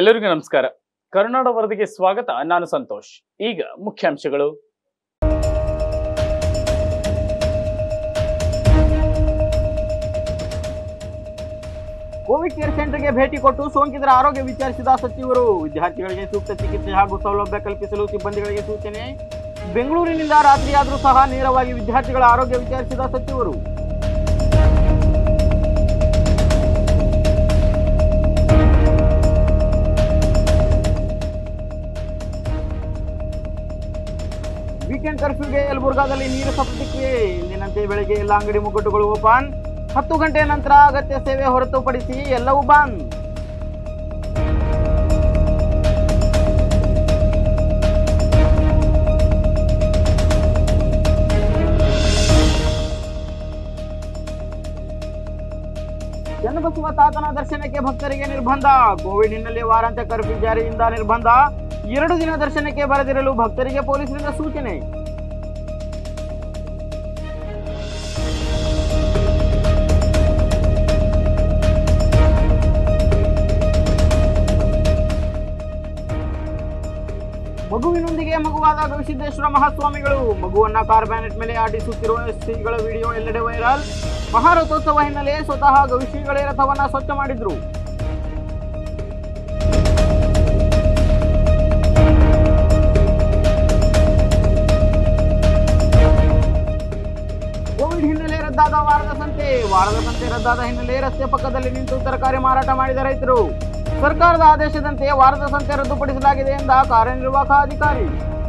ಎಲ್ಲರಿಗೂ ನಮಸ್ಕಾರ ಕರುನಾಡ ವರದಿಗೆ ಸ್ವಾಗತ ನಾನು ಸಂತೋಷ್ ಈಗ ಮುಖ್ಯಾಂಶಗಳು ಕೋವಿಡ್ ಕೇರ್ ಸೆಂಟರ್ಗೆ ಭೇಟಿ ಕೊಟ್ಟು ಸೋಂಕಿತರ ಆರೋಗ್ಯ ವಿಚಾರಿಸಿದ ಸಚಿವರು ವಿದ್ಯಾರ್ಥಿಗಳಿಗೆ ಸೂಕ್ತ ಚಿಕಿತ್ಸೆ ಹಾಗೂ ಸೌಲಭ್ಯ ಕಲ್ಪಿಸಲು ಸಿಬ್ಬಂದಿಗಳಿಗೆ ಸೂಚನೆ ಬೆಂಗಳೂರಿನಿಂದ ರಾತ್ರಿಯಾದರೂ ಸಹ ನೇರವಾಗಿ ವಿದ್ಯಾರ್ಥಿಗಳ ಆರೋಗ್ಯ ವಿಚಾರಿಸಿದ ಸಚಿವರು ವೀಕೆಂಡ್ ಕರ್ಫ್ಯೂಗೆ ಯಲಬುರ್ಗಾದಲ್ಲಿ ನೀರಸ ಪ್ರತಿಕ್ರಿಯೆ ಎಂದಿನಂತೆ ಬೆಳಗ್ಗೆ ಎಲ್ಲ ಅಂಗಡಿ ಮುಗ್ಗಟ್ಟುಗಳು ಓಪನ್ ಹತ್ತು ಗಂಟೆ ನಂತರ ಅಗತ್ಯ ಸೇವೆ ಹೊರತುಪಡಿಸಿ ಎಲ್ಲವೂ ಬಂದ್ ಚನ್ನಬಸವ ತಾತನ ದರ್ಶನಕ್ಕೆ ಭಕ್ತರಿಗೆ ನಿರ್ಬಂಧ ಕೋವಿಡ್ ಹಿನ್ನೆಲೆ ವಾರಾಂತ್ಯ ಕರ್ಫ್ಯೂ ಜಾರಿಯಿಂದ ನಿರ್ಬಂಧ ಎರಡು ದಿನ ದರ್ಶನಕ್ಕೆ ಬರದಿರಲು ಭಕ್ತರಿಗೆ ಪೊಲೀಸರಿಂದ ಸೂಚನೆ ಮಗುವಿನೊಂದಿಗೆ ಮಗುವಾದ ಗವಿಸಿದ್ದೇಶ್ವರ ಮಹಾಸ್ವಾಮಿಗಳು ಮಗುವನ್ನ ಕಾರ್ ಬ್ಯಾನೆಟ್ ಮೇಲೆ ಆಡಿಸುತ್ತಿರುವ ಶ್ರೀಗಳ ವಿಡಿಯೋ ಎಲ್ಲೆಡೆ ವೈರಲ್ ಮಹಾರಥೋತ್ಸವ ಹಿನ್ನೆಲೆ ಸ್ವತಃ ಗವಿಶ್ರೀಗಳೇ ರಥವನ್ನ ಸ್ವಚ್ಛ ಮಾಡಿದ್ರು ಕೋವಿಡ್ ಹಿನ್ನೆಲೆ ರದ್ದಾದ ವಾರದ ಸಂತೆ ವಾರದ ಸಂತೆ ರದ್ದಾದ ಹಿನ್ನೆಲೆ ರಸ್ತೆ ಪಕ್ಕದಲ್ಲಿ ನಿಂತು ತರಕಾರಿ ಮಾರಾಟ ಮಾಡಿದ ರೈತರು ಸರ್ಕಾರದ ಆದೇಶದಂತೆ ವಾರದ ಸಂತೆ ರದ್ದುಪಡಿಸಲಾಗಿದೆ ಎಂದ ಕಾರ್ಯನಿರ್ವಾಹಕ ಅಧಿಕಾರಿ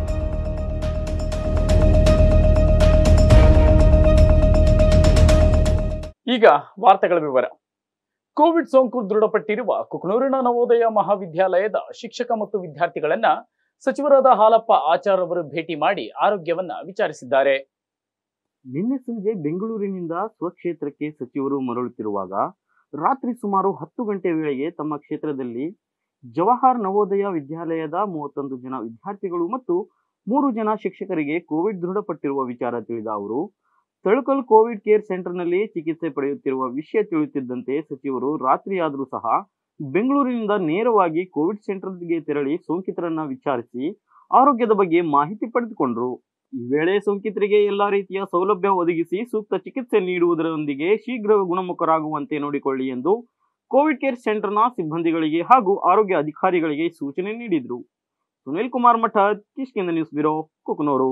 ಈಗ ವಾರ್ತೆಗಳ ವಿವರ ಕೋವಿಡ್ ಸೋಂಕು ದೃಢಪಟ್ಟಿರುವ ಕುಕನೂರಿನ ನವೋದಯ ಮಹಾವಿದ್ಯಾಲಯದ ಶಿಕ್ಷಕ ಮತ್ತು ವಿದ್ಯಾರ್ಥಿಗಳನ್ನ ಸಚಿವರಾದ ಹಾಲಪ್ಪ ಆಚಾರ್ ಅವರು ಭೇಟಿ ಮಾಡಿ ಆರೋಗ್ಯವನ್ನ ವಿಚಾರಿಸಿದ್ದಾರೆ ನಿನ್ನೆ ಸಂಜೆ ಬೆಂಗಳೂರಿನಿಂದ ಸ್ವಕ್ಷೇತ್ರಕ್ಕೆ ಸಚಿವರು ಮರಳುತ್ತಿರುವಾಗ ರಾತ್ರಿ ಸುಮಾರು ಹತ್ತು ಗಂಟೆ ವೇಳೆಗೆ ತಮ್ಮ ಕ್ಷೇತ್ರದಲ್ಲಿ ಜವಾಹರ್ ನವೋದಯ ವಿದ್ಯಾಲಯದ ಮೂವತ್ತೊಂದು ಜನ ವಿದ್ಯಾರ್ಥಿಗಳು ಮತ್ತು ಮೂರು ಜನ ಶಿಕ್ಷಕರಿಗೆ ಕೋವಿಡ್ ದೃಢಪಟ್ಟಿರುವ ವಿಚಾರ ತಿಳಿದ ಅವರು ತಳುಕಲ್ ಕೋವಿಡ್ ಕೇರ್ ಸೆಂಟರ್ನಲ್ಲಿ ಚಿಕಿತ್ಸೆ ಪಡೆಯುತ್ತಿರುವ ವಿಷಯ ತಿಳಿಯುತ್ತಿದ್ದಂತೆ ಸಚಿವರು ರಾತ್ರಿಯಾದರೂ ಸಹ ಬೆಂಗಳೂರಿನಿಂದ ನೇರವಾಗಿ ಕೋವಿಡ್ ಸೆಂಟರ್ಗೆ ತೆರಳಿ ಸೋಂಕಿತರನ್ನ ವಿಚಾರಿಸಿ ಆರೋಗ್ಯದ ಬಗ್ಗೆ ಮಾಹಿತಿ ಪಡೆದುಕೊಂಡರು ಈ ವೇಳೆ ಸೋಂಕಿತರಿಗೆ ಎಲ್ಲಾ ರೀತಿಯ ಸೌಲಭ್ಯ ಒದಗಿಸಿ ಸೂಕ್ತ ಚಿಕಿತ್ಸೆ ನೀಡುವುದರೊಂದಿಗೆ ಶೀಘ್ರ ಗುಣಮುಖರಾಗುವಂತೆ ನೋಡಿಕೊಳ್ಳಿ ಎಂದು ಕೋವಿಡ್ ಕೇರ್ ಸೆಂಟರ್ನ ಸಿಬ್ಬಂದಿಗಳಿಗೆ ಹಾಗೂ ಆರೋಗ್ಯ ಅಧಿಕಾರಿಗಳಿಗೆ ಸೂಚನೆ ನೀಡಿದರು ಸುನಿಲ್ ಕುಮಾರ್ ಮಠ ಕಿಷ್ಕಿಂದ ನ್ಯೂಸ್ ಬ್ಯೂರೋ ಕುಕನೂರು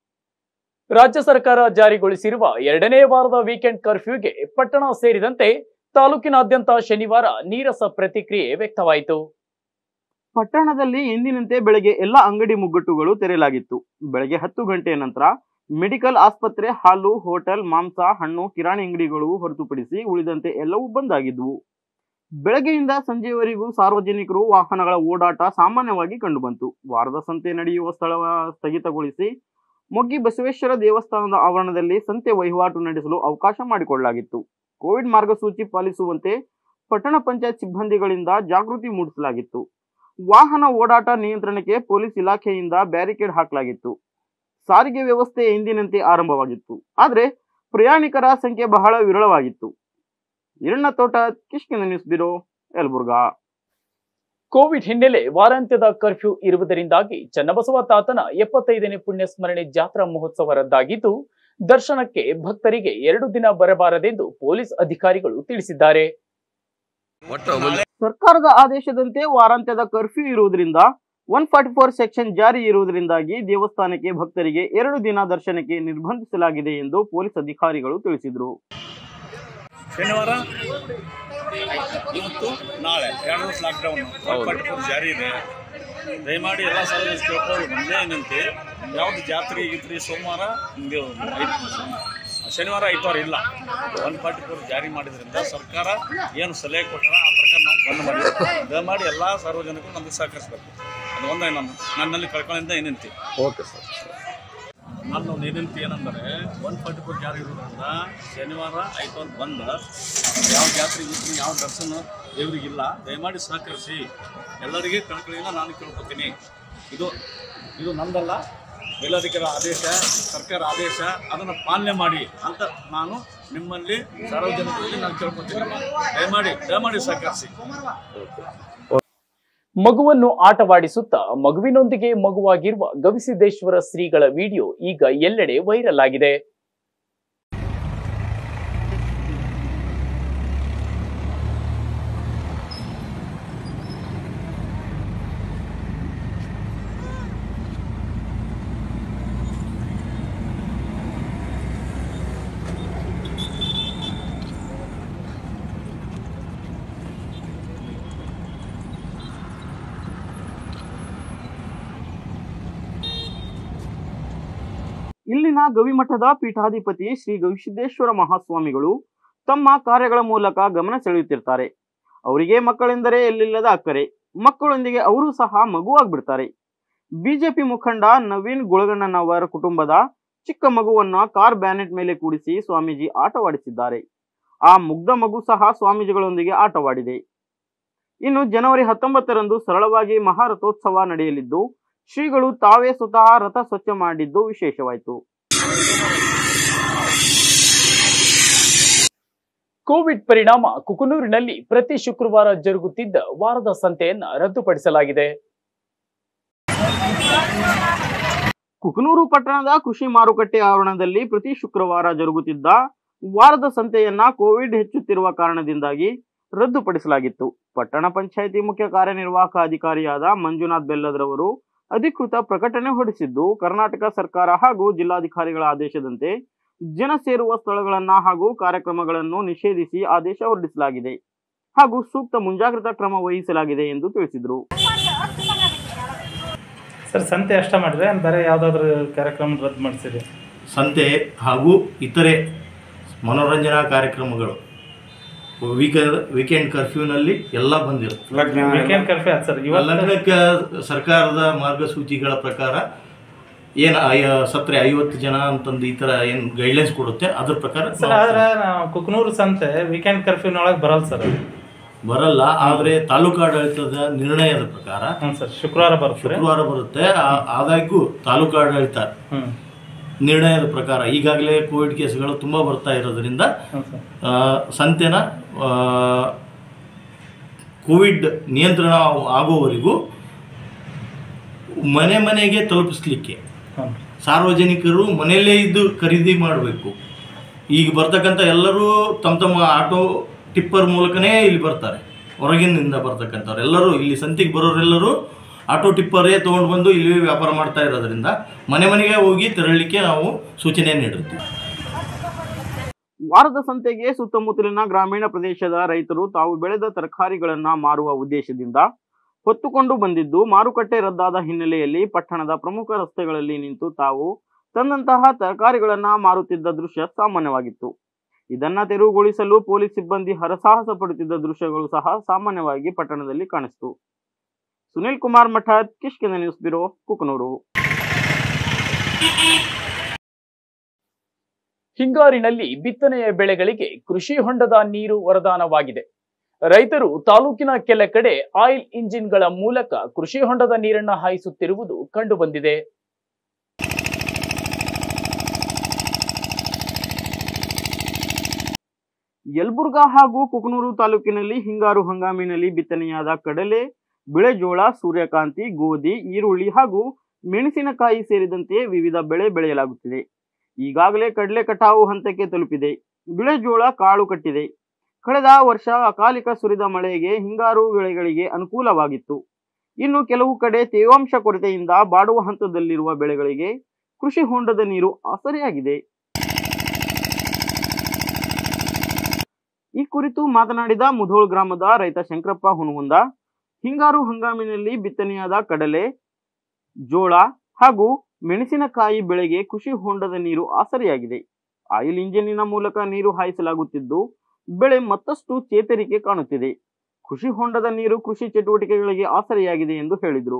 ರಾಜ್ಯ ಸರ್ಕಾರ ಜಾರಿಗೊಳಿಸಿರುವ ಎರಡನೇ ವಾರದ ವೀಕೆಂಡ್ ಕರ್ಫ್ಯೂಗೆ ಪಟ್ಟಣ ಸೇರಿದಂತೆ ತಾಲೂಕಿನಾದ್ಯಂತ ಶನಿವಾರ ನೀರಸ ಪ್ರತಿಕ್ರಿಯೆ ವ್ಯಕ್ತವಾಯಿತು ಪಟ್ಟಣದಲ್ಲಿ ಎಂದಿನಂತೆ ಬೆಳಗ್ಗೆ ಎಲ್ಲ ಅಂಗಡಿ ಮುಗ್ಗಟ್ಟುಗಳು ತೆರೆಯಲಾಗಿತ್ತು ಬೆಳಗ್ಗೆ ಹತ್ತು ಗಂಟೆಯ ನಂತರ ಮೆಡಿಕಲ್ ಆಸ್ಪತ್ರೆ ಹಾಲು ಹೋಟೆಲ್ ಮಾಂಸ ಹಣ್ಣು ಕಿರಾಣಿ ಅಂಗಡಿಗಳು ಹೊರತುಪಡಿಸಿ ಉಳಿದಂತೆ ಎಲ್ಲವೂ ಬಂದ್ ಆಗಿದ್ವು ಬೆಳಗ್ಗೆಯಿಂದ ಸಂಜೆಯವರೆಗೂ ಸಾರ್ವಜನಿಕರು ವಾಹನಗಳ ಓಡಾಟ ಸಾಮಾನ್ಯವಾಗಿ ಕಂಡುಬಂತು ವಾರದ ಸಂತೆ ನಡೆಯುವ ಸ್ಥಳ ಸ್ಥಗಿತಗೊಳಿಸಿ ಮೊಗ್ಗಿ ಬಸವೇಶ್ವರ ದೇವಸ್ಥಾನದ ಆವರಣದಲ್ಲಿ ಸಂತೆ ವಹಿವಾಟು ನಡೆಸಲು ಅವಕಾಶ ಮಾಡಿಕೊಳ್ಳಲಾಗಿತ್ತು ಕೋವಿಡ್ ಮಾರ್ಗಸೂಚಿ ಪಾಲಿಸುವಂತೆ ಪಟ್ಟಣ ಪಂಚಾಯತ್ ಸಿಬ್ಬಂದಿಗಳಿಂದ ಜಾಗೃತಿ ಮೂಡಿಸಲಾಗಿತ್ತು ವಾಹನ ಓಡಾಟ ನಿಯಂತ್ರಣಕ್ಕೆ ಪೊಲೀಸ್ ಇಲಾಖೆಯಿಂದ ಬ್ಯಾರಿಕೇಡ್ ಹಾಕಲಾಗಿತ್ತು ಸಾರಿಗೆ ವ್ಯವಸ್ಥೆ ಎಂದಿನಂತೆ ಆರಂಭವಾಗಿತ್ತು ಆದರೆ ಪ್ರಯಾಣಿಕರ ಸಂಖ್ಯೆ ಬಹಳ ವಿರಳವಾಗಿತ್ತು Iranna Thota Kishkinda news bureau Yelburga Covid ಹಿನ್ನೆಲೆ ವಾರಾಂತ್ಯದ ಕರ್ಫ್ಯೂ ಇರುವುದರಿಂದಾಗಿ ಚನ್ನಬಸವ ತಾತನ ಎಪ್ಪತ್ತೈದನೇ ಪುಣ್ಯಸ್ಮರಣೆ ಜಾತ್ರಾ ಮಹೋತ್ಸವ ರದ್ದಾಗಿದ್ದು ದರ್ಶನಕ್ಕೆ ಭಕ್ತರಿಗೆ ಎರಡು ದಿನ ಬರಬಾರದೆಂದು ಪೊಲೀಸ್ ಅಧಿಕಾರಿಗಳು ತಿಳಿಸಿದ್ದಾರೆ ಸರ್ಕಾರದ ಆದೇಶದಂತೆ ವಾರಾಂತ್ಯದ ಕರ್ಫ್ಯೂ ಇರುವುದರಿಂದ ಒನ್ ಫಾರ್ಟಿ ಫೋರ್ ಸೆಕ್ಷನ್ ಜಾರಿ ಇರುವುದರಿಂದಾಗಿ ದೇವಸ್ಥಾನಕ್ಕೆ ಭಕ್ತರಿಗೆ ಎರಡು ದಿನ ದರ್ಶನಕ್ಕೆ ನಿರ್ಬಂಧಿಸಲಾಗಿದೆ ಎಂದು ಪೊಲೀಸ್ ಅಧಿಕಾರಿಗಳು ತಿಳಿಸಿದರು ಶನಿವಾರ ಇವತ್ತು ನಾಳೆ ಎರಡು ದಿವಸ ಲಾಕ್ಡೌನ್ ಪಟ್ಟಪುರ ಜಾರಿ ಇದೆ ದಯಮಾಡಿ ಎಲ್ಲ ಸಾರ್ವಜನಿಕ ಕೇಳ್ಕೊಳ್ಳೋದು ಒಂದೇ ಏನಂತೆ ಯಾವುದು ಜಾತ್ರೆ ಗೀತ್ರಿ ಸೋಮವಾರ ಹಿಂಗೆ ಐದು ಶನಿವಾರ ಐತವಾರ ಇಲ್ಲ ಒನ್ ಫಾರ್ಟಿ ಫೋರ್ ಜಾರಿ ಮಾಡಿದ್ರಿಂದ ಸರ್ಕಾರ ಏನು ಸಲಹೆ ಕೊಟ್ಟಾರ ಆ ಪ್ರಕಾರ ನಾವು ಬಂದ್ ಮಾಡಿದ್ವಿ ದಯಮಾಡಿ ಎಲ್ಲ ಸಾರ್ವಜನಿಕರು ನಮಗೆ ಸಹಕರಿಸಬೇಕು ಅದು ಒಂದೇ ನಮ್ಮ ನನ್ನಲ್ಲಿ ಕಳ್ಕೊಳ್ಳೋದ್ರಿಂದ ಏನಂತಿ ಓಕೆ ಸರ್ ನನ್ನ ಒಂದು ವಿನಂತಿ ಏನಂದರೆ ಒನ್ ಫಾರ್ಟಿ ಫೋರ್ ಜಾರಿ ಇರೋದ್ರಿಂದ ಶನಿವಾರ ಐತವಾರ ಬಂದ ಯಾವ ಜಾತ್ರೆ ಗೀತ್ರೆ ಯಾವ ದರ್ಶನ ದೇವರಿಗಿಲ್ಲ ದಯಮಾಡಿ ಸಹಕರಿಸಿ ಎಲ್ಲರಿಗೆ ಕಳ್ಕಳಿಯಿಂದ ನಾನು ಕೇಳ್ಕೊತೀನಿ ಇದು ಇದು ನಂದಲ್ಲ ಮೇಲಾಧಿಕಾರಿ ಆದೇಶ ಸರ್ಕಾರ ಆದೇಶ ಅದನ್ನು ಪಾಲನೆ ಮಾಡಿ ಅಂತ ನಾನು ನಿಮ್ಮಲ್ಲಿ ಸಾರ್ವಜನಿಕರಲ್ಲಿ ನಾನು ಕೇಳ್ಕೊತೀನಿ ದಯಮಾಡಿ ದಯಮಾಡಿ ಸಹಕರಿಸಿ ಮಗುವನ್ನು ಆಟವಾಡಿಸುತ್ತಾ ಮಗುವಿನೊಂದಿಗೆ ಮಗುವಾಗಿರುವ ಗವಿಸಿದ್ದೇಶ್ವರ ಶ್ರೀಗಳ ವಿಡಿಯೋ ಈಗ ಎಲ್ಲೆಡೆ ವೈರಲ್ ಆಗಿದೆ ಇಲ್ಲಿನ ಗವಿಮಠದ ಪೀಠಾಧಿಪತಿ ಶ್ರೀ ಗವಿಸಿದ್ದೇಶ್ವರ ಮಹಾಸ್ವಾಮಿಗಳು ತಮ್ಮ ಕಾರ್ಯಗಳ ಮೂಲಕ ಗಮನ ಸೆಳೆಯುತ್ತಿರ್ತಾರೆ ಅವರಿಗೆ ಮಕ್ಕಳೆಂದರೆ ಎಲ್ಲಿಲ್ಲದ ಅಕ್ಕರೆ ಮಕ್ಕಳೊಂದಿಗೆ ಅವರು ಸಹ ಮಗುವಾಗ್ಬಿಡ್ತಾರೆ ಬಿಜೆಪಿ ಮುಖಂಡ ನವೀನ್ ಗುಳಗಣ್ಣನವರ ಕುಟುಂಬದ ಚಿಕ್ಕ ಮಗುವನ್ನ ಕಾರ್ ಬ್ಯಾನೆಟ್ ಮೇಲೆ ಕೂಡಿಸಿ ಸ್ವಾಮೀಜಿ ಆಟವಾಡಿಸಿದ್ದಾರೆ ಆ ಮುಗ್ಧ ಮಗು ಸಹ ಸ್ವಾಮೀಜಿಗಳೊಂದಿಗೆ ಆಟವಾಡಿದೆ ಇನ್ನು ಜನವರಿ ಹತ್ತೊಂಬತ್ತರಂದು ಸರಳವಾಗಿ ಮಹಾರಥೋತ್ಸವ ನಡೆಯಲಿದ್ದು ಶ್ರೀಗಳು ತಾವೇ ಸ್ವತಃ ರಥ ಸ್ವಚ್ಛ ಮಾಡಿದ್ದು ವಿಶೇಷವಾಯಿತು ಕೋವಿಡ್ ಪರಿಣಾಮ ಕುಕನೂರಿನಲ್ಲಿ ಪ್ರತಿ ಶುಕ್ರವಾರ ಜರುಗುತ್ತಿದ್ದ ವಾರದ ಸಂತೆಯನ್ನ ರದ್ದುಪಡಿಸಲಾಗಿದೆ ಕುಕನೂರು ಪಟ್ಟಣದ ಕೃಷಿ ಮಾರುಕಟ್ಟೆ ಆವರಣದಲ್ಲಿ ಪ್ರತಿ ಶುಕ್ರವಾರ ಜರುಗುತ್ತಿದ್ದ ವಾರದ ಸಂತೆಯನ್ನ ಕೋವಿಡ್ ಹೆಚ್ಚುತ್ತಿರುವ ಕಾರಣದಿಂದಾಗಿ ರದ್ದುಪಡಿಸಲಾಗಿತ್ತು ಪಟ್ಟಣ ಪಂಚಾಯಿತಿ ಮುಖ್ಯ ಕಾರ್ಯನಿರ್ವಾಹಕ ಅಧಿಕಾರಿಯಾದ ಮಂಜುನಾಥ್ ಬೆಲ್ಲದ್ರವರು ಅಧಿಕೃತ ಪ್ರಕಟಣೆ ಹೊರಡಿಸಿದ್ದು ಕರ್ನಾಟಕ ಸರ್ಕಾರ ಹಾಗೂ ಜಿಲ್ಲಾಧಿಕಾರಿಗಳ ಆದೇಶದಂತೆ ಜನ ಸೇರುವ ಸ್ಥಳಗಳನ್ನ ಹಾಗೂ ಕಾರ್ಯಕ್ರಮಗಳನ್ನು ನಿಷೇಧಿಸಿ ಆದೇಶ ಹೊರಡಿಸಲಾಗಿದೆ ಹಾಗೂ ಸೂಕ್ತ ಮುಂಜಾಗ್ರತಾ ಕ್ರಮ ವಹಿಸಲಾಗಿದೆ ಎಂದು ತಿಳಿಸಿದರು ಸರ್ ಸಂತೆ ಅಷ್ಟ ಮಾಡಿದ್ರೆ ಏನು ಬೇರೆ ಯಾವುದಾದ್ರೂ ಕಾರ್ಯಕ್ರಮ ರದ್ದು ಮಾಡಿಸಿರಿ ಸಂತೆ ಹಾಗೂ ಇತರೆ ಮನೋರಂಜನಾ ಕಾರ್ಯಕ್ರಮಗಳು ವೀಕ ವೀಕೆಂಡ್ ಕರ್ಫ್ಯೂನಲ್ಲಿ ಎಲ್ಲ ಬಂದಿರುತ್ತೆ ವೀಕೆಂಡ್ ಕರ್ಫ್ಯೂ ಆಯ್ತು ಸರ್ ಇವತ್ತು ಲಗ್ನಕ್ಕೆ ಸರ್ಕಾರದ ಮಾರ್ಗಸೂಚಿಗಳ ಪ್ರಕಾರ ಏನು ಸತ್ರೆ ಐವತ್ತು ಜನ ಅಂತಂದು ಈ ಥರ ಏನು ಗೈಡ್ಲೈನ್ಸ್ ಕೊಡುತ್ತೆ ಅದ್ರ ಪ್ರಕಾರ ಸರ್ ನಾವು ಆದ್ರೆ ನಾವು ಕುಕ್ನೂರು ಸಂತೆ ವೀಕೆಂಡ್ ಕರ್ಫ್ಯೂನೊಳಗೆ ಬರಲ್ಲ ಸರ್ ಅದು ಬರಲ್ಲ ಆದರೆ ತಾಲೂಕು ಆಡಳಿತದ ನಿರ್ಣಯದ ಪ್ರಕಾರ ಹ್ಞೂ ಸರ್ ಶುಕ್ರವಾರ ಬರುತ್ತೆ ಶುಕ್ರವಾರ ಬರುತ್ತೆ ಆ- ಆದಾಗ್ಯೂ ತಾಲೂಕು ಆಡಳಿತ ಹ್ಞೂ ನಿರ್ಣಯದ ಪ್ರಕಾರ ಈಗಾಗಲೇ ಕೋವಿಡ್ ಕೇಸ್ಗಳು ತುಂಬ ಬರ್ತಾ ಇರೋದ್ರಿಂದ ಹ್ಞೂ ಸರ್ ಆ, ಸಂತೆನ ಆ, ಕೋವಿಡ್ ನಿಯಂತ್ರಣ ಆಗೋವರೆಗೂ ಮನೆ ಮನೆಗೆ ತಲುಪಿಸ್ಲಿಕ್ಕೆ ಹ್ಞೂ ಸಾರ್ವಜನಿಕರು ಮನೆಯಲ್ಲೇ ಇದ್ದು ಖರೀದಿ ಮಾಡಬೇಕು ಈಗ ಬರ್ತಕ್ಕಂಥ ಎಲ್ಲರೂ ತಮ್ಮ ತಮ್ಮ ಆಟೋ ಟಿಪ್ಪರ್ ಮೂಲಕನೇ ಇಲ್ಲಿ ಬರ್ತಾರೆ ಹೊರಗಿನಿಂದ ಬರ್ತಕ್ಕಂಥವ್ರು ಎಲ್ಲರೂ ಇಲ್ಲಿ ಸಂತಿಗೆ ಬರೋರೆಲ್ಲರೂ ಆಟೋ ಟಿಪ್ಪರೇ ತೊಗೊಂಡು ಬಂದು ಇಲ್ಲಿ ವ್ಯಾಪಾರ ಮಾಡ್ತಾ ಇರೋದ್ರಿಂದ ಮನೆ ಮನೆಗೆ ಹೋಗಿ ತೆರಳಲಿಕ್ಕೆ ನಾವು ಸೂಚನೆ ನೀಡಿರ್ತೀವಿ ವಾರದ ಸಂತೆಗೆ ಸುತ್ತಮುತ್ತಲಿನ ಗ್ರಾಮೀಣ ಪ್ರದೇಶದ ರೈತರು ತಾವು ಬೆಳೆದ ತರಕಾರಿಗಳನ್ನ ಮಾರುವ ಉದ್ದೇಶದಿಂದ ಹೊತ್ತುಕೊಂಡು ಬಂದಿದ್ದು ಮಾರುಕಟ್ಟೆ ರದ್ದಾದ ಹಿನ್ನೆಲೆಯಲ್ಲಿ ಪಟ್ಟಣದ ಪ್ರಮುಖ ರಸ್ತೆಗಳಲ್ಲಿ ನಿಂತು ತಾವು ತಂದಂತಹ ತರಕಾರಿಗಳನ್ನ ಮಾರುತ್ತಿದ್ದ ದೃಶ್ಯ ಸಾಮಾನ್ಯವಾಗಿತ್ತು ಇದನ್ನ ತೆರವುಗೊಳಿಸಲು ಪೊಲೀಸ್ ಸಿಬ್ಬಂದಿ ಹರಸಾಹಸ ಪಡುತ್ತಿದ್ದ ದೃಶ್ಯಗಳು ಸಹ ಸಾಮಾನ್ಯವಾಗಿ ಪಟ್ಟಣದಲ್ಲಿ ಕಾಣಿಸಿತು ಸುನಿಲ್ ಕುಮಾರ್ ಮಠದ್ ಕಿಷ್ಕಿಂದ ನ್ಯೂಸ್ ಬ್ಯೂರೋ ಕುಕನೂರು ಹಿಂಗಾರಿನಲ್ಲಿ ಬಿತ್ತನೆಯ ಬೆಳೆಗಳಿಗೆ ಕೃಷಿ ಹೊಂಡದ ನೀರು ವರದಾನವಾಗಿದೆ ರೈತರು ತಾಲೂಕಿನ ಕೆಲ ಕಡೆ ಆಯಿಲ್ ಇಂಜಿನ್ಗಳ ಮೂಲಕ ಕೃಷಿ ಹೊಂಡದ ನೀರನ್ನ ಹಾಯಿಸುತ್ತಿರುವುದು ಕಂಡುಬಂದಿದೆ ಯಲಬುರ್ಗಾ ಹಾಗೂ ಕುಕನೂರು ತಾಲೂಕಿನಲ್ಲಿ ಹಿಂಗಾರು ಹಂಗಾಮಿನಲ್ಲಿ ಬಿತ್ತನೆಯಾದ ಕಡಲೆ ಬಿಳೆಜೋಳ ಸೂರ್ಯಕಾಂತಿ ಗೋಧಿ ಈರುಳ್ಳಿ ಹಾಗೂ ಮೆಣಸಿನಕಾಯಿ ಸೇರಿದಂತೆ ವಿವಿಧ ಬೆಳೆ ಬೆಳೆಯಲಾಗುತ್ತಿದೆ ಈಗಾಗಲೇ ಕಡಲೆ ಕಟಾವು ಹಂತಕ್ಕೆ ತಲುಪಿದೆ ಬಿಳೆಜೋಳ ಕಾಳು ಕಟ್ಟಿದೆ ಕಳೆದ ವರ್ಷ ಅಕಾಲಿಕ ಸುರಿದ ಮಳೆಗೆ ಹಿಂಗಾರು ಬೆಳೆಗಳಿಗೆ ಅನುಕೂಲವಾಗಿತ್ತು ಇನ್ನು ಕೆಲವು ಕಡೆ ತೇವಾಂಶ ಕೊರತೆಯಿಂದ ಬಾಡುವ ಹಂತದಲ್ಲಿರುವ ಬೆಳೆಗಳಿಗೆ ಕೃಷಿ ಹೊಂಡದ ನೀರು ಆಸರೆಯಾಗಿದೆ ಈ ಕುರಿತು ಮಾತನಾಡಿದ ಮುಧೋಳ್ ಗ್ರಾಮದ ರೈತ ಶಂಕರಪ್ಪ ಹುಣಗುಂದ ಹಿಂಗಾರು ಹಂಗಾಮಿನಲ್ಲಿ ಬಿತ್ತನೆಯಾದ ಕಡಲೆ ಜೋಳ ಹಾಗೂ ಮೆಣಸಿನಕಾಯಿ ಬೆಳೆಗೆ ಕೃಷಿ ಹೊಂಡದ ನೀರು ಆಸರೆಯಾಗಿದೆ ಆಯಿಲ್ ಇಂಜಿನಿನ ಮೂಲಕ ನೀರು ಹಾಯಿಸಲಾಗುತ್ತಿದ್ದು ಬೆಳೆ ಮತ್ತಷ್ಟು ಚೇತರಿಕೆ ಕಾಣುತ್ತಿದೆ ಕೃಷಿ ಹೊಂಡದ ನೀರು ಕೃಷಿ ಚಟುವಟಿಕೆಗಳಿಗೆ ಆಸರೆಯಾಗಿದೆ ಎಂದು ಹೇಳಿದರು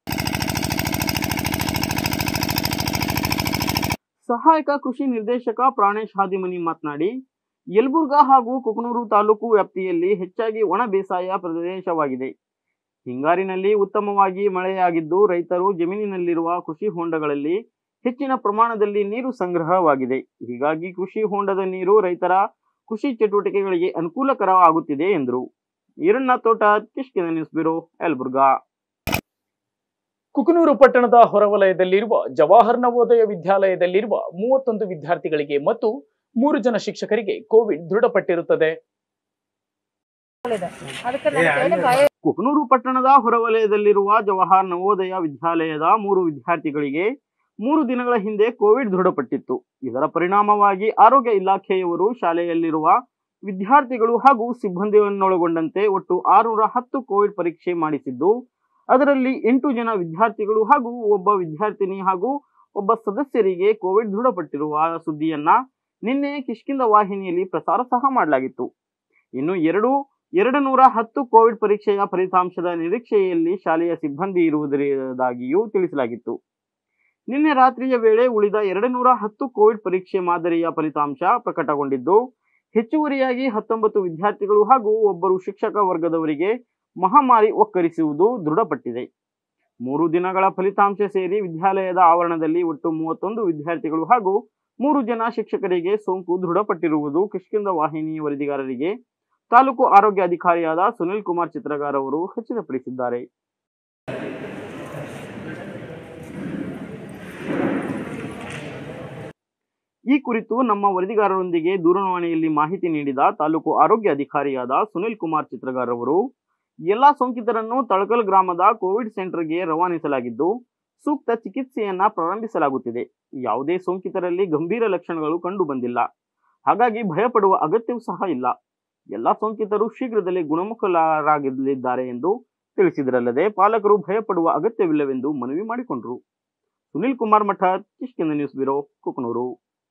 ಸಹಾಯಕ ಕೃಷಿ ನಿರ್ದೇಶಕ ಪ್ರಾಣೇಶ್ ಹಾದಿಮನಿ ಮಾತನಾಡಿ ಯಲಬುರ್ಗಾ ಹಾಗೂ ಕುಕನೂರು ತಾಲೂಕು ವ್ಯಾಪ್ತಿಯಲ್ಲಿ ಹೆಚ್ಚಾಗಿ ಒಣ ಬೇಸಾಯ ಪ್ರದೇಶವಾಗಿದೆ ಹಿಂಗಾರಿನಲ್ಲಿ ಉತ್ತಮವಾಗಿ ಮಳೆಯಾಗಿದ್ದು ರೈತರು ಜಮೀನಿನಲ್ಲಿರುವ ಕೃಷಿ ಹೊಂಡಗಳಲ್ಲಿ ಹೆಚ್ಚಿನ ಪ್ರಮಾಣದಲ್ಲಿ ನೀರು ಸಂಗ್ರಹವಾಗಿದೆ ಹೀಗಾಗಿ ಕೃಷಿ ಹೊಂಡದ ನೀರು ರೈತರ ಕೃಷಿ ಚಟುವಟಿಕೆಗಳಿಗೆ ಅನುಕೂಲಕರ ಆಗುತ್ತಿದೆ ಎಂದರು ಈರಣ್ಣ ತೋಟ ಕಿಷ್ಕಿನ ನ್ಯೂಸ್ ಬ್ಯೂರೋ ಯಲಬುರ್ಗಾ ಕುಕನೂರು ಪಟ್ಟಣದ ಹೊರವಲಯದಲ್ಲಿರುವ ಜವಾಹರ್ ನವೋದಯ ವಿದ್ಯಾಲಯದಲ್ಲಿರುವ ಮೂವತ್ತೊಂದು ವಿದ್ಯಾರ್ಥಿಗಳಿಗೆ ಮತ್ತು ಮೂರು ಜನ ಶಿಕ್ಷಕರಿಗೆ ಕೋವಿಡ್ ದೃಢಪಟ್ಟಿರುತ್ತದೆ ಅದಕ್ಕೆ ನನಗೆ ಭಯ ಕುಕನೂರು ಪಟ್ಟಣದ ಹೊರವಲಯದಲ್ಲಿರುವ ಜವಾಹರ್ ನವೋದಯ ವಿದ್ಯಾಲಯದ ಮೂರು ವಿದ್ಯಾರ್ಥಿಗಳಿಗೆ ಮೂರು ದಿನಗಳ ಹಿಂದೆ ಕೋವಿಡ್ ದೃಢಪಟ್ಟಿತ್ತು ಇದರ ಪರಿಣಾಮವಾಗಿ ಆರೋಗ್ಯ ಇಲಾಖೆಯವರು ಶಾಲೆಯಲ್ಲಿರುವ ವಿದ್ಯಾರ್ಥಿಗಳು ಹಾಗೂ ಸಿಬ್ಬಂದಿಯನ್ನೊಳಗೊಂಡಂತೆ ಒಟ್ಟು ಆರುನೂರ ಹತ್ತು ಕೋವಿಡ್ ಪರೀಕ್ಷೆ ಮಾಡಿಸಿದ್ದು ಅದರಲ್ಲಿ ಎಂಟು ಜನ ವಿದ್ಯಾರ್ಥಿಗಳು ಹಾಗೂ ಒಬ್ಬ ವಿದ್ಯಾರ್ಥಿನಿ ಹಾಗೂ ಒಬ್ಬ ಸದಸ್ಯರಿಗೆ ಕೋವಿಡ್ ದೃಢಪಟ್ಟಿರುವ ಸುದ್ದಿಯನ್ನ ನಿನ್ನೆ ಕಿಷ್ಕಿಂದ ವಾಹಿನಿಯಲ್ಲಿ ಪ್ರಸಾರ ಸಹ ಮಾಡಲಾಗಿತ್ತು ಇನ್ನು ಎರಡು ಎರಡು ನೂರ ಹತ್ತು ಕೋವಿಡ್ ಪರೀಕ್ಷೆಯ ಫಲಿತಾಂಶದ ನಿರೀಕ್ಷೆಯಲ್ಲಿ ಶಾಲೆಯ ಸಿಬ್ಬಂದಿ ಇರುವುದರಿಂದಾಗಿಯೂ ತಿಳಿಸಲಾಗಿತ್ತು ನಿನ್ನೆ ರಾತ್ರಿಯ ವೇಳೆ ಉಳಿದ ಎರಡು ನೂರ ಹತ್ತು ಕೋವಿಡ್ ಪರೀಕ್ಷೆ ಮಾದರಿಯ ಫಲಿತಾಂಶ ಪ್ರಕಟಗೊಂಡಿದ್ದು ಹೆಚ್ಚುವರಿಯಾಗಿ ಹತ್ತೊಂಬತ್ತು ವಿದ್ಯಾರ್ಥಿಗಳು ಹಾಗೂ ಒಬ್ಬರು ಶಿಕ್ಷಕ ವರ್ಗದವರಿಗೆ ಮಹಾಮಾರಿ ಒಕ್ಕರಿಸುವುದು ದೃಢಪಟ್ಟಿದೆ ಮೂರು ದಿನಗಳ ಫಲಿತಾಂಶ ಸೇರಿ ವಿದ್ಯಾಲಯದ ಆವರಣದಲ್ಲಿ ಒಟ್ಟು ಮೂವತ್ತೊಂದು ವಿದ್ಯಾರ್ಥಿಗಳು ಹಾಗೂ ಮೂರು ಜನ ಶಿಕ್ಷಕರಿಗೆ ಸೋಂಕು ದೃಢಪಟ್ಟಿರುವುದು ಕಿಷ್ಕಿಂದ ವಾಹಿನಿ ವರದಿಗಾರರಿಗೆ ತಾಲೂಕು ಆರೋಗ್ಯ ಅಧಿಕಾರಿಯಾದ ಸುನಿಲ್ ಕುಮಾರ್ ಚಿತ್ರಗಾರ್ ಅವರು ಖಚಿತಪಡಿಸಿದ್ದಾರೆ ಈ ಕುರಿತು ನಮ್ಮ ವರದಿಗಾರರೊಂದಿಗೆ ದೂರವಾಣಿಯಲ್ಲಿ ಮಾಹಿತಿ ನೀಡಿದ ತಾಲೂಕು ಆರೋಗ್ಯ ಅಧಿಕಾರಿಯಾದ ಸುನಿಲ್ ಕುಮಾರ್ ಚಿತ್ರಗಾರ್ ಅವರು ಎಲ್ಲಾ ಸೋಂಕಿತರನ್ನು ತಳಕಲ್ ಗ್ರಾಮದ ಕೋವಿಡ್ ಸೆಂಟರ್ಗೆ ರವಾನಿಸಲಾಗಿದ್ದು ಸೂಕ್ತ ಚಿಕಿತ್ಸೆಯನ್ನ ಪ್ರಾರಂಭಿಸಲಾಗುತ್ತಿದೆ ಯಾವುದೇ ಸೋಂಕಿತರಲ್ಲಿ ಗಂಭೀರ ಲಕ್ಷಣಗಳು ಕಂಡು ಬಂದಿಲ್ಲ ಹಾಗಾಗಿ ಭಯಪಡುವ ಅಗತ್ಯವೂ ಸಹ ಇಲ್ಲ ಎಲ್ಲ ಸೋಂಕಿತರು ಶೀಘ್ರದಲ್ಲೇ ಗುಣಮುಖರಾಗಲಿದ್ದಾರೆ ಎಂದು ತಿಳಿಸಿದರಲ್ಲದೆ ಪಾಲಕರು ಭಯಪಡುವ ಅಗತ್ಯವಿಲ್ಲವೆಂದು ಮನವಿ ಮಾಡಿಕೊಂಡರು ಸುನಿಲ್ ಕುಮಾರ್ ಮಠ ಕಿಷ್ಕಿಂದ ನ್ಯೂಸ್ ಬ್ಯೂರೋ ಕುಕನೂರು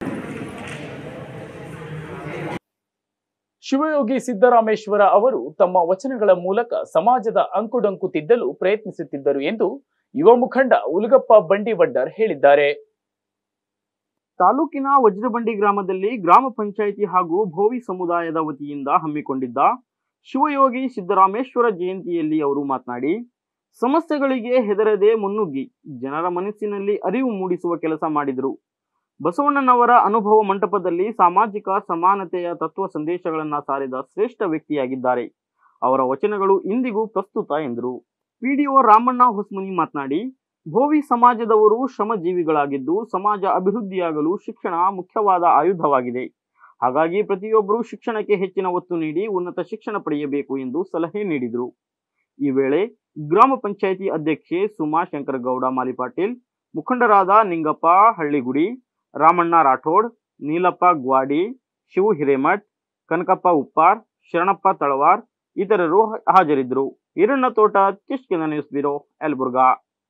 ಶಿವಯೋಗಿ ಸಿದ್ದರಾಮೇಶ್ವರ ಅವರು ತಮ್ಮ ವಚನಗಳ ಮೂಲಕ ಸಮಾಜದ ಅಂಕುಡೊಂಕು ತಿದ್ದಲು ಪ್ರಯತ್ನಿಸುತ್ತಿದ್ದರು ಎಂದು ಯುವ ಮುಖಂಡ ಉಲಗಪ್ಪ ಬಂಡಿವಡ್ಡರ್ ಹೇಳಿದ್ದಾರೆ ತಾಲೂಕಿನ ವಜ್ರಬಂಡಿ ಗ್ರಾಮದಲ್ಲಿ ಗ್ರಾಮ ಪಂಚಾಯಿತಿ ಹಾಗೂ ಭೋವಿ ಸಮುದಾಯದ ವತಿಯಿಂದ ಹಮ್ಮಿಕೊಂಡಿದ್ದ ಶಿವಯೋಗಿ ಸಿದ್ದರಾಮೇಶ್ವರ ಜಯಂತಿಯಲ್ಲಿ ಅವರು ಮಾತನಾಡಿ ಸಮಸ್ಯೆಗಳಿಗೆ ಹೆದರದೆ ಮುನ್ನುಗ್ಗಿ ಜನರ ಮನಸ್ಸಿನಲ್ಲಿ ಅರಿವು ಮೂಡಿಸುವ ಕೆಲಸ ಮಾಡಿದರು ಬಸವಣ್ಣನವರ ಅನುಭವ ಮಂಟಪದಲ್ಲಿ ಸಾಮಾಜಿಕ ಸಮಾನತೆಯ ತತ್ವ ಸಂದೇಶಗಳನ್ನ ಸಾರಿದ ಶ್ರೇಷ್ಠ ವ್ಯಕ್ತಿಯಾಗಿದ್ದಾರೆ ಅವರ ವಚನಗಳು ಇಂದಿಗೂ ಪ್ರಸ್ತುತ ಎಂದರು ಪಿಡಿಒ ರಾಮಣ್ಣ ಹೊಸ್ಮನಿ ಮಾತನಾಡಿ ಭೋವಿ ಸಮಾಜದವರು ಶ್ರಮಜೀವಿಗಳಾಗಿದ್ದು ಸಮಾಜ ಅಭಿವೃದ್ಧಿಯಾಗಲು ಶಿಕ್ಷಣ ಮುಖ್ಯವಾದ ಆಯುಧವಾಗಿದೆ ಹಾಗಾಗಿ ಪ್ರತಿಯೊಬ್ಬರೂ ಶಿಕ್ಷಣಕ್ಕೆ ಹೆಚ್ಚಿನ ಒತ್ತು ನೀಡಿ ಉನ್ನತ ಶಿಕ್ಷಣ ಪಡೆಯಬೇಕು ಎಂದು ಸಲಹೆ ನೀಡಿದರು ಈ ವೇಳೆ ಗ್ರಾಮ ಪಂಚಾಯಿತಿ ಅಧ್ಯಕ್ಷೆ ಸುಮಾ ಶಂಕರಗೌಡ ಮಾಲಿಪಾಟೀಲ್ ಮುಖಂಡರಾದ ನಿಂಗಪ್ಪ ಹಳ್ಳಿಗುಡಿ ರಾಮಣ್ಣ ರಾಠೋಡ್ ನೀಲಪ್ಪ ಗ್ವಾಡಿ ಶಿವು ಹಿರೇಮಠ್ ಕನಕಪ್ಪ ಉಪ್ಪಾರ್ ಶರಣಪ್ಪ ತಳವಾರ್ ಇತರರು ಹಾಜರಿದ್ದರು Eranna Thota Kishkinda news bureau Yelburga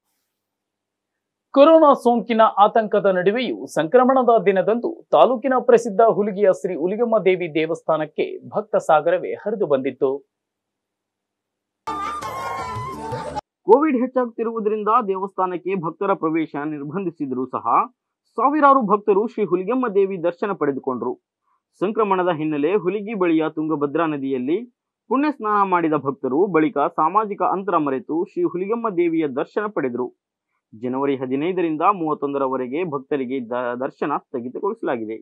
corona ಸೋಂಕಿನ ಆತಂಕದ ನಡುವೆಯೂ ಸಂಕ್ರಮಣದ ದಿನದಂದು ತಾಲೂಕಿನ ಪ್ರಸಿದ್ಧ ಹುಲಿಗೆಯ ಶ್ರೀ ಹುಲಿಗಮ್ಮ ದೇವಿ ದೇವಸ್ಥಾನಕ್ಕೆ ಭಕ್ತ ಸಾಗರವೇ ಹರಿದು ಬಂದಿತ್ತು ಕೋವಿಡ್ ಹೆಚ್ಚಾಗುತ್ತಿರುವುದರಿಂದ ದೇವಸ್ಥಾನಕ್ಕೆ ಭಕ್ತರ ಪ್ರವೇಶ ನಿರ್ಬಂಧಿಸಿದರೂ ಸಹ ಸಾವಿರಾರು ಭಕ್ತರು ಶ್ರೀ ಹುಲಿಗೆಮ್ಮ ದೇವಿ ದರ್ಶನ ಪಡೆದುಕೊಂಡರು ಸಂಕ್ರಮಣದ ಹಿನ್ನೆಲೆ ಹುಲಿಗಿ ಬಳಿಯ ತುಂಗಭದ್ರಾ ನದಿಯಲ್ಲಿ ಪುಣ್ಯ ಸ್ನಾನ ಮಾಡಿದ ಭಕ್ತರು ಬಳಿಕ ಸಾಮಾಜಿಕ ಅಂತರ ಮರೆತು ಶ್ರೀ ಹುಲಿಗೆಮ್ಮ ದೇವಿಯ ದರ್ಶನ ಪಡೆದರು ಜನವರಿ ಹದಿನೈದರಿಂದ ಮೂವತ್ತೊಂದರವರೆಗೆ ಭಕ್ತರಿಗೆ ದ- ದರ್ಶನ ಸ್ಥಗಿತಗೊಳಿಸಲಾಗಿದೆ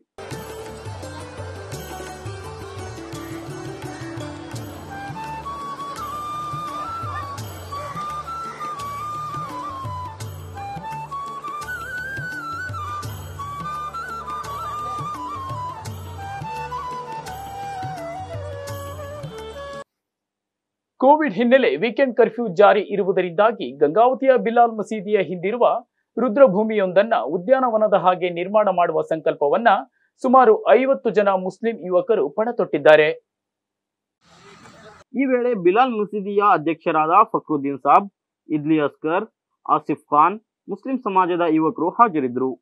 ಕೋವಿಡ್ ಹಿನ್ನೆಲೆ ವೀಕೆಂಡ್ ಕರ್ಫ್ಯೂ ಜಾರಿ ಇರುವುದರಿಂದಾಗಿ ಗಂಗಾವತಿಯ ಬಿಲಾಲ್ ಮಸೀದಿಯ ಹಿಂದಿರುವ ರುದ್ರಭೂಮಿಯೊಂದನ್ನ ಉದ್ಯಾನವನದ ಹಾಗೆ ನಿರ್ಮಾಣ ಮಾಡುವ ಸಂಕಲ್ಪವನ್ನ ಸುಮಾರು ಐವತ್ತು ಜನ ಮುಸ್ಲಿಂ ಯುವಕರು ಪಣತೊಟ್ಟಿದ್ದಾರೆ ಈ ವೇಳೆ ಬಿಲಾಲ್ ಮಸೀದಿಯ ಅಧ್ಯಕ್ಷರಾದ ಫಕ್ರುದ್ದೀನ್ ಸಾಬ್ ಇದ್ಲಿ ಅಸ್ಕರ್ ಆಸಿಫ್ ಖಾನ್ ಮುಸ್ಲಿಂ ಸಮಾಜದ ಯುವಕರು ಹಾಜರಿದ್ದರು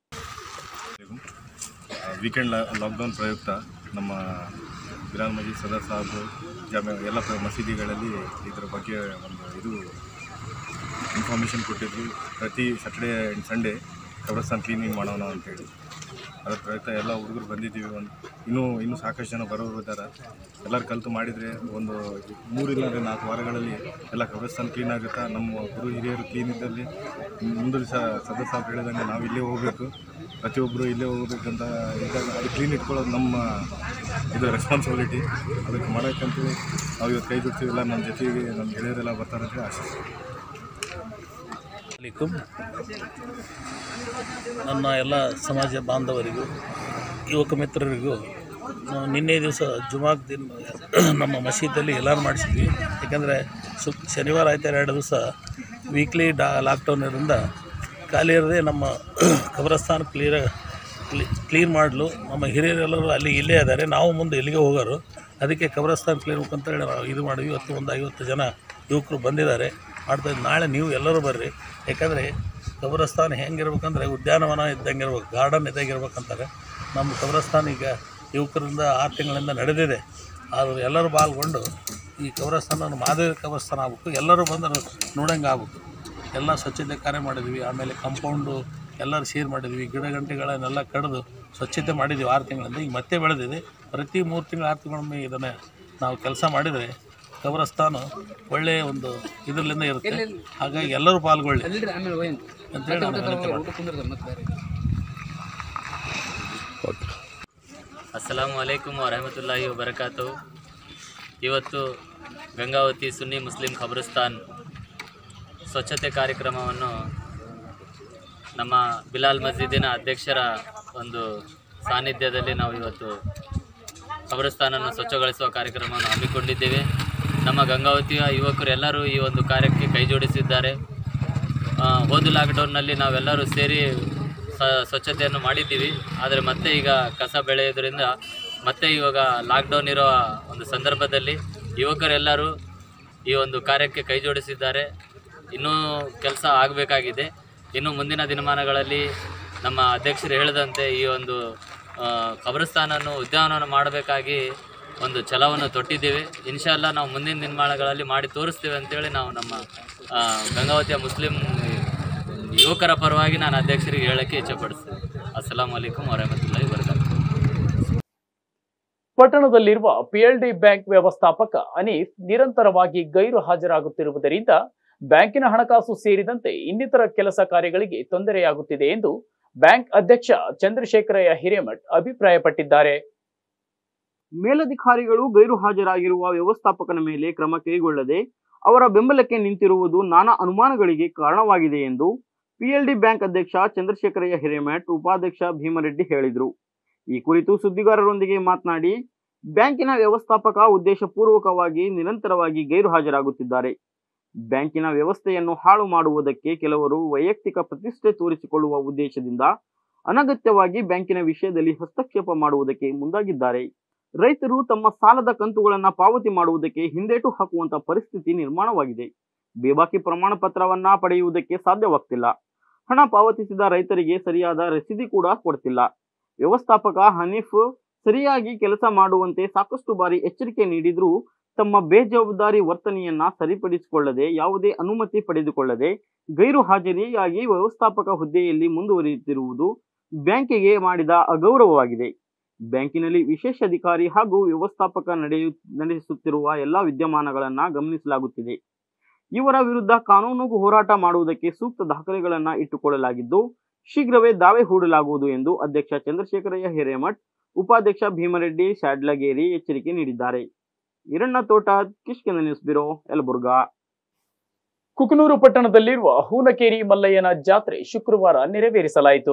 ವೀಕೆಂಡ್ ಲಾಕ್ಡೌನ್ ಪ್ರಯುಕ್ತ ನಮ್ಮ ಬಿಲಾಲ್ ಮಜೀದ್ ಸದರ್ ಸಾಬ್ ಜಾಮೆ ಎಲ್ಲ ಪ್ರ- ಮಸೀದಿಗಳಲ್ಲಿ ಇದರ ಬಗ್ಗೆ ಒಂದು ಇದು ಇನ್ಫಾರ್ಮೇಷನ್ ಕೊಟ್ಟಿದ್ರು ಪ್ರತಿ ಸ್ಯಾಟರ್ಡೇ ಆ್ಯಂಡ್ ಸಂಡೇ ಕಬ್ರಸ್ತಾನ್ ಕ್ಲೀನಿಂಗ್ ಮಾಡೋಣ ಅಂತೇಳಿ ಅದ್ರ ಪ್ರಯುಕ್ತ ಎಲ್ಲ ಹುಡುಗರು ಬಂದಿದ್ದೀವಿ ಒಂದು ಇನ್ನೂ ಇನ್ನೂ ಸಾಕಷ್ಟು ಜನ ಬರೋರು ಇದ್ದಾರೆ ಎಲ್ಲರೂ ಕಲಿತು ಮಾಡಿದರೆ ಒಂದು ಮೂರಿಂದ ನಾಲ್ಕು ವಾರಗಳಲ್ಲಿ ಎಲ್ಲ ಕಬ್ರಸ್ತಾನ್ ಕ್ಲೀನ್ ಆಗುತ್ತಾ ನಮ್ಮ ಗುರು ಹಿರಿಯರು ಕ್ಲೀನ್ ಇದ್ದಲ್ಲಿ ಮುಂದೆ ದಿವಸ ಸದಸ್ಯ ಸಾಹೇಬ್ರು ಹೇಳಿದಂಗೆ ನಾವು ಇಲ್ಲೇ ಹೋಗಬೇಕು ಪ್ರತಿಯೊಬ್ಬರು ಇಲ್ಲೇ ಹೋಗ್ಬೇಕಂತ ಇದ್ದಾಗ ಅದು ಕ್ಲೀನ್ ಇಟ್ಕೊಳ್ಳೋದು ನಮ್ಮ ಇದು ರೆಸ್ಪಾನ್ಸಿಬಿಲಿಟಿ ಅದಕ್ಕೆ ಮಾಡೋಕ್ಕಂತೇಳಿ ನಾವು ಇವತ್ತು ಕೈ ಬಿಡ್ತೀವಿಲ್ಲ ನಮ್ಮ ಜೊತೆಗೆ ನಮ್ಮ ಗೆಳೆಯರೆಲ್ಲ ಬರ್ತಾರಂತ ಆಶಿಸ್ತೀವಿ ಅಲೈಕುಮ್ ನನ್ನ ಎಲ್ಲ ಸಮಾಜ ಬಾಂಧವರಿಗೂ ಯುವಕ ಮಿತ್ರರಿಗೂ ನಾವು ನಿನ್ನೆ ದಿವಸ ಜುಮಾಕ್ ದಿನ ನಮ್ಮ ಮಸೀದಲ್ಲಿ ಎಲ್ಲರೂ ಮಾಡಿಸಿದ್ವಿ ಯಾಕಂದರೆ ಸು ಶನಿವಾರ ಆಯ್ತಾರೆ ಎರಡು ದಿವಸ ವೀಕ್ಲಿ ಡಾ ಲಾಕ್ಡೌನ್ ಇರೋದ್ರಿಂದ ಖಾಲಿ ಇರದೆ ನಮ್ಮ ಕಬ್ರಸ್ತಾನ ಕ್ಲಿಯರ್ ಕ್ಲೀನ್ ಮಾಡಲು ನಮ್ಮ ಹಿರಿಯರೆಲ್ಲರೂ ಅಲ್ಲಿ ಇಲ್ಲೇ ಇದ್ದಾರೆ ನಾವು ಮುಂದೆ ಇಲ್ಲಿಗೆ ಹೋಗೋರು ಅದಕ್ಕೆ ಕಬ್ರಸ್ತಾನ್ ಕ್ಲೀನ್ ಅಂತೇಳಿ ನಾವು ಇದು ಮಾಡಿದ್ವಿ ಇವತ್ತು ಒಂದು ಐವತ್ತು ಜನ ಯುವಕರು ಬಂದಿದ್ದಾರೆ ಮಾಡ್ತಾ ನಾಳೆ ನೀವು ಎಲ್ಲರೂ ಬರ್ರಿ ಯಾಕಂದರೆ ಕಬ್ರಸ್ತಾನ ಹೆಂಗಿರ್ಬೇಕಂದ್ರೆ ಉದ್ಯಾನವನ ಇದ್ದಂಗೆ ಇರ್ಬೇಕು ಗಾರ್ಡನ್ ಇದ್ದಂಗೆ ಇರ್ಬೇಕಂತಾರೆ ನಮ್ಮ ಕಬ್ರಸ್ತಾನ ಈಗ ಯುವಕರಿಂದ ಆರು ತಿಂಗಳಿಂದ ನಡೆದಿದೆ ಆದರೂ ಎಲ್ಲರೂ ಪಾಲ್ಗೊಂಡು ಈ ಕಬ್ರಸ್ತಾನ ಮಾದರಿ ಕಬ್ರಸ್ತಾನ ಆಗ್ಬೇಕು ಎಲ್ಲರೂ ಬಂದು ನೋಡಂಗೆ ಆಗ್ಬೇಕು ಎಲ್ಲ ಸ್ವಚ್ಛತೆ ಕಾರ್ಯ ಮಾಡಿದ್ವಿ ಆಮೇಲೆ ಕಂಪೌಂಡು ಎಲ್ಲರೂ ಸೇರ್ ಮಾಡಿದ್ವಿ ಗಿಡ ಗಂಟೆಗಳನ್ನೆಲ್ಲ ಕಡಿದು ಸ್ವಚ್ಛತೆ ಮಾಡಿದ್ವಿ ಆರು ತಿಂಗಳಿಂದ ಈಗ ಮತ್ತೆ ಬೆಳೆದಿದೆ ಪ್ರತಿ ಮೂರು ತಿಂಗಳು ಆರು ತಿಂಗಳೊಮ್ಮೆ ಇದನ್ನು ನಾವು ಕೆಲಸ ಮಾಡಿದರೆ ಕಬ್ರಸ್ತಾನ ಒಳ್ಳೆಯ ಒಂದು ಇದರಿಂದ ಇರುತ್ತೆ ಹಾಗಾಗಿ ಎಲ್ಲರೂ ಪಾಲ್ಗೊಳ್ಳಿ ಅಂತೇಳಿ ನಾನು ವಿನಂತಿ ಮಾಡ್ತೀನಿ. ಅಸ್ಸಲಾಮು ಅಲೈಕುಮ್ ವರಹಮತುಲ್ಲಾಹಿ ವಬರಕಾತು ಇವತ್ತು ಗಂಗಾವತಿ ಸುನ್ನಿ ಮುಸ್ಲಿಂ ಖಬ್ರಸ್ತಾನ್ ಸ್ವಚ್ಛತೆ ಕಾರ್ಯಕ್ರಮವನ್ನು ನಮ್ಮ ಬಿಲಾಲ್ ಮಸ್ಜಿದಿನ ಅಧ್ಯಕ್ಷರ ಒಂದು ಸಾನ್ನಿಧ್ಯದಲ್ಲಿ ನಾವು ಇವತ್ತು ಖಬ್ರಸ್ತಾನನ್ನು ಸ್ವಚ್ಛಗೊಳಿಸುವ ಕಾರ್ಯಕ್ರಮವನ್ನು ಹಮ್ಮಿಕೊಂಡಿದ್ದೇವೆ ನಮ್ಮ ಗಂಗಾವತಿಯ ಯುವಕರೆಲ್ಲರೂ ಈ ಒಂದು ಕಾರ್ಯಕ್ಕೆ ಕೈಜೋಡಿಸಿದ್ದಾರೆ ಆ, ಹೋದ ಲಾಕ್ಡೌನ್ನಲ್ಲಿ ನಾವೆಲ್ಲರೂ ಸೇರಿ ಸ- ಸ್ವಚ್ಛತೆಯನ್ನು ಮಾಡಿದ್ದೀವಿ ಆದರೆ ಮತ್ತೆ ಈಗ ಕಸ ಬೆಳೆಯೋದ್ರಿಂದ ಮತ್ತೆ ಇವಾಗ ಲಾಕ್ಡೌನ್ ಇರೋ ಒಂದು ಸಂದರ್ಭದಲ್ಲಿ ಯುವಕರೆಲ್ಲರೂ ಈ ಒಂದು ಕಾರ್ಯಕ್ಕೆ ಕೈ ಜೋಡಿಸಿದ್ದಾರೆ ಇನ್ನೂ ಕೆಲಸ ಆಗಬೇಕಾಗಿದೆ ಇನ್ನು ಮುಂದಿನ ದಿನಮಾನಗಳಲ್ಲಿ ನಮ್ಮ ಅಧ್ಯಕ್ಷರು ಹೇಳಿದಂತೆ ಈ ಒಂದು ಆ, ಕಬ್ರಸ್ತಾನನ್ನು ಉದ್ಯಾನವನ ಮಾಡಬೇಕಾಗಿ ಒಂದು ಛಲವನ್ನು ತೊಟ್ಟಿದ್ದೇವೆ ಇನ್ಶಾಲ್ಲ ನಾವು ಮುಂದಿನ ದಿನಮಾನಗಳಲ್ಲಿ ಮಾಡಿ ತೋರಿಸ್ತೇವೆ ಅಂತೇಳಿ ನಾವು ನಮ್ಮ ಆ, ಗಂಗಾವತಿಯ ಮುಸ್ಲಿಂ ಯುವಕರ ಪರವಾಗಿ ನಾನು ಅಧ್ಯಕ್ಷರಿಗೆ ಹೇಳಕ್ಕೆ ಇಚ್ಛೆಪಡಿಸ್ತೇನೆ ಅಸ್ಸಲಾಂ ವಲೈಕುಮ್ ವರಹಮತುಲ್ಲಾಹಿ ವರ್ಕಾತು ಪಟ್ಟಣದಲ್ಲಿರುವ ಪಿಎಲ್ಡಿ ಬ್ಯಾಂಕ್ ವ್ಯವಸ್ಥಾಪಕ ಅನೀಫ್ ನಿರಂತರವಾಗಿ ಗೈರು ಹಾಜರಾಗುತ್ತಿರುವುದರಿಂದ ಬ್ಯಾಂಕಿನ ಹಣಕಾಸು ಸೇರಿದಂತೆ ಇನ್ನಿತರ ಕೆಲಸ ಕಾರ್ಯಗಳಿಗೆ ತೊಂದರೆಯಾಗುತ್ತಿದೆ ಎಂದು ಬ್ಯಾಂಕ್ ಅಧ್ಯಕ್ಷ ಚಂದ್ರಶೇಖರಯ್ಯ ಹಿರೇಮಠ್ ಅಭಿಪ್ರಾಯಪಟ್ಟಿದ್ದಾರೆ ಮೇಲಧಿಕಾರಿಗಳು ಗೈರು ಹಾಜರಾಗಿರುವ ವ್ಯವಸ್ಥಾಪಕನ ಮೇಲೆ ಕ್ರಮ ಕೈಗೊಳ್ಳದೆ ಅವರ ಬೆಂಬಲಕ್ಕೆ ನಿಂತಿರುವುದು ನಾನಾ ಅನುಮಾನಗಳಿಗೆ ಕಾರಣವಾಗಿದೆ ಎಂದು ಪಿಎಲ್ಡಿ ಬ್ಯಾಂಕ್ ಅಧ್ಯಕ್ಷ ಚಂದ್ರಶೇಖರಯ್ಯ ಹಿರೇಮಠ್ ಉಪಾಧ್ಯಕ್ಷ ಭೀಮರೆಡ್ಡಿ ಹೇಳಿದರು ಈ ಕುರಿತು ಸುದ್ದಿಗಾರರೊಂದಿಗೆ ಮಾತನಾಡಿ ಬ್ಯಾಂಕಿನ ವ್ಯವಸ್ಥಾಪಕ ಉದ್ದೇಶಪೂರ್ವಕವಾಗಿ ನಿರಂತರವಾಗಿ ಗೈರು ಹಾಜರಾಗುತ್ತಿದ್ದಾರೆ ಬ್ಯಾಂಕಿನ ವ್ಯವಸ್ಥೆಯನ್ನು ಹಾಳು ಮಾಡುವುದಕ್ಕೆ ಕೆಲವರು ವೈಯಕ್ತಿಕ ಪ್ರತಿಷ್ಠೆ ತೋರಿಸಿಕೊಳ್ಳುವ ಉದ್ದೇಶದಿಂದ ಅನಗತ್ಯವಾಗಿ ಬ್ಯಾಂಕಿನ ವಿಷಯದಲ್ಲಿ ಹಸ್ತಕ್ಷೇಪ ಮಾಡುವುದಕ್ಕೆ ಮುಂದಾಗಿದ್ದಾರೆ ರೈತರು ತಮ್ಮ ಸಾಲದ ಕಂತುಗಳನ್ನು ಪಾವತಿ ಮಾಡುವುದಕ್ಕೆ ಹಿಂದೇಟು ಹಾಕುವಂತ ಪರಿಸ್ಥಿತಿ ನಿರ್ಮಾಣವಾಗಿದೆ ಬೇಬಾಕಿ ಪ್ರಮಾಣ ಪತ್ರವನ್ನ ಪಡೆಯುವುದಕ್ಕೆ ಸಾಧ್ಯವಾಗ್ತಿಲ್ಲ ಹಣ ಪಾವತಿಸಿದ ರೈತರಿಗೆ ಸರಿಯಾದ ರಸೀದಿ ಕೂಡ ಕೊಡ್ತಿಲ್ಲ ವ್ಯವಸ್ಥಾಪಕ ಹನೀಫ್ ಸರಿಯಾಗಿ ಕೆಲಸ ಮಾಡುವಂತೆ ಸಾಕಷ್ಟು ಬಾರಿ ಎಚ್ಚರಿಕೆ ನೀಡಿದ್ರೂ ತಮ್ಮ ಬೇಜವಾಬ್ದಾರಿ ವರ್ತನೆಯನ್ನ ಸರಿಪಡಿಸಿಕೊಳ್ಳದೆ ಯಾವುದೇ ಅನುಮತಿ ಪಡೆದುಕೊಳ್ಳದೆ ಗೈರು ಹಾಜರಿಯಾಗಿ ವ್ಯವಸ್ಥಾಪಕ ಹುದ್ದೆಯಲ್ಲಿ ಮುಂದುವರಿಯುತ್ತಿರುವುದು ಬ್ಯಾಂಕಿಗೆ ಮಾಡಿದ ಅಗೌರವವಾಗಿದೆ ಬ್ಯಾಂಕಿನಲ್ಲಿ ವಿಶೇಷ ಅಧಿಕಾರಿ ಹಾಗೂ ವ್ಯವಸ್ಥಾಪಕ ನಡೆಯು ನಡೆಸುತ್ತಿರುವ ಎಲ್ಲ ವಿದ್ಯಮಾನಗಳನ್ನ ಗಮನಿಸಲಾಗುತ್ತಿದೆ ಇವರ ವಿರುದ್ಧ ಕಾನೂನು ಹೋರಾಟ ಮಾಡುವುದಕ್ಕೆ ಸೂಕ್ತ ದಾಖಲೆಗಳನ್ನ ಇಟ್ಟುಕೊಳ್ಳಲಾಗಿದ್ದು ಶೀಘ್ರವೇ ದಾವೆ ಹೂಡಲಾಗುವುದು ಎಂದು ಅಧ್ಯಕ್ಷ ಚಂದ್ರಶೇಖರಯ್ಯ ಹಿರೇಮಠ್ ಉಪಾಧ್ಯಕ್ಷ ಭೀಮರೆಡ್ಡಿ ಶಾಡ್ಲಗೇರಿ ಎಚ್ಚರಿಕೆ ನೀಡಿದ್ದಾರೆ ಈರಣ್ಣ ತೋಟ ಕಿಷ್ಕಿಂದ ನ್ಯೂಸ್ ಬ್ಯೂರೋ ಯಲಬುರ್ಗಾ ಕುಕನೂರು ಪಟ್ಟಣದಲ್ಲಿರುವ ಹೂನಕೇರಿ ಮಲ್ಲಯ್ಯನ ಜಾತ್ರೆ ಶುಕ್ರವಾರ ನೆರವೇರಿಸಲಾಯಿತು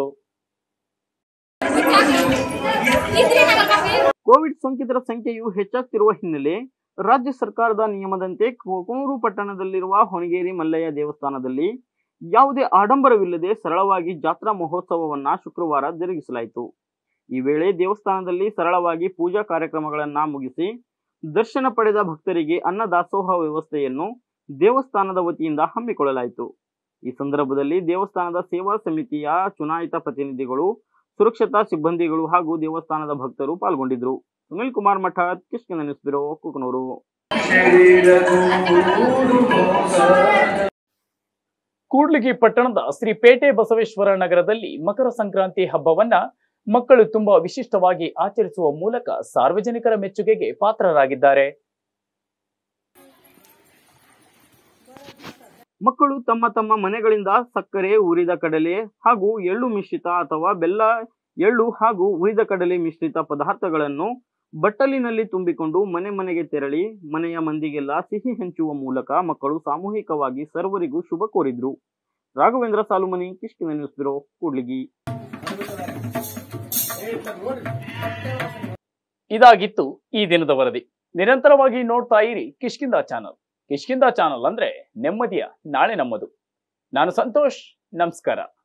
ಕೋವಿಡ್ ಸೋಂಕಿತರ ಸಂಖ್ಯೆಯು ಹೆಚ್ಚಾಗ್ತಿರುವ ಹಿನ್ನೆಲೆ ರಾಜ್ಯ ಸರ್ಕಾರದ ನಿಯಮದಂತೆ ಕೊಕನೂರು ಪಟ್ಟಣದಲ್ಲಿರುವ ಹೊಣಗೇರಿ ಮಲ್ಲಯ್ಯ ದೇವಸ್ಥಾನದಲ್ಲಿ ಯಾವುದೇ ಆಡಂಬರವಿಲ್ಲದೆ ಸರಳವಾಗಿ ಜಾತ್ರಾ ಮಹೋತ್ಸವವನ್ನ ಶುಕ್ರವಾರ ಜರುಗಿಸಲಾಯಿತು ಈ ವೇಳೆ ದೇವಸ್ಥಾನದಲ್ಲಿ ಸರಳವಾಗಿ ಪೂಜಾ ಕಾರ್ಯಕ್ರಮಗಳನ್ನ ಮುಗಿಸಿ ದರ್ಶನ ಪಡೆದ ಭಕ್ತರಿಗೆ ಅನ್ನದಾಸೋಹ ವ್ಯವಸ್ಥೆಯನ್ನು ದೇವಸ್ಥಾನದ ವತಿಯಿಂದ ಹಮ್ಮಿಕೊಳ್ಳಲಾಯಿತು ಈ ಸಂದರ್ಭದಲ್ಲಿ ದೇವಸ್ಥಾನದ ಸೇವಾ ಸಮಿತಿಯ ಚುನಾಯಿತ ಪ್ರತಿನಿಧಿಗಳು ಸುರಕ್ಷತಾ ಸಿಬ್ಬಂದಿಗಳು ಹಾಗೂ ದೇವಸ್ಥಾನದ ಭಕ್ತರು ಪಾಲ್ಗೊಂಡಿದ್ದರು ಸುನಿಲ್ ಕುಮಾರ್ ಮಠ ಕಿಷ್ಕಿಂದ ನ್ಯೂಸ್ ಬ್ಯೂರೋ ಕುಕನೂರು ಕೂಡ್ಲಿಗಿ ಪಟ್ಟಣದ ಶ್ರೀ ಪೇಟೆ ಬಸವೇಶ್ವರ ನಗರದಲ್ಲಿ ಮಕರ ಸಂಕ್ರಾಂತಿ ಹಬ್ಬವನ್ನ ಮಕ್ಕಳು ತುಂಬಾ ವಿಶಿಷ್ಟವಾಗಿ ಆಚರಿಸುವ ಮೂಲಕ ಸಾರ್ವಜನಿಕರ ಮೆಚ್ಚುಗೆಗೆ ಪಾತ್ರರಾಗಿದ್ದಾರೆ ಮಕ್ಕಳು ತಮ್ಮ ತಮ್ಮ ಮನೆಗಳಿಂದ ಸಕ್ಕರೆ ಉರಿದ ಕಡಲೆ ಹಾಗೂ ಎಳ್ಳು ಮಿಶ್ರಿತ ಅಥವಾ ಬೆಲ್ಲ ಎಳ್ಳು ಹಾಗೂ ಉರಿದ ಕಡಲೆ ಮಿಶ್ರಿತ ಪದಾರ್ಥಗಳನ್ನು ಬಟ್ಟಲಿನಲ್ಲಿ ತುಂಬಿಕೊಂಡು ಮನೆ ಮನೆಗೆ ತೆರಳಿ ಮನೆಯ ಮಂದಿಗೆಲ್ಲ ಸಿಹಿ ಹಂಚುವ ಮೂಲಕ ಮಕ್ಕಳು ಸಾಮೂಹಿಕವಾಗಿ ಸರ್ವರಿಗೂ ಶುಭ ಕೋರಿದ್ರು ರಾಘವೇಂದ್ರ ಸಾಲುಮನಿ ಕಿಷ್ಕಿನ ನ್ಯೂಸ್ ಬ್ಯೂರೋ ಕೂಡ್ಲಿಗಿ ಇದಾಗಿತ್ತು ಈ ದಿನದ ವರದಿ ನಿರಂತರವಾಗಿ ನೋಡ್ತಾ ಇರಿ ಕಿಷ್ಕಿಂದ ಚಾನಲ್ ಕಿಷ್ಕಿಂದ ಚಾನಲ್ ಅಂದ್ರೆ ನೆಮ್ಮದಿಯ ನಾಳೆ ನಮ್ಮದು ನಾನು ಸಂತೋಷ್ ನಮಸ್ಕಾರ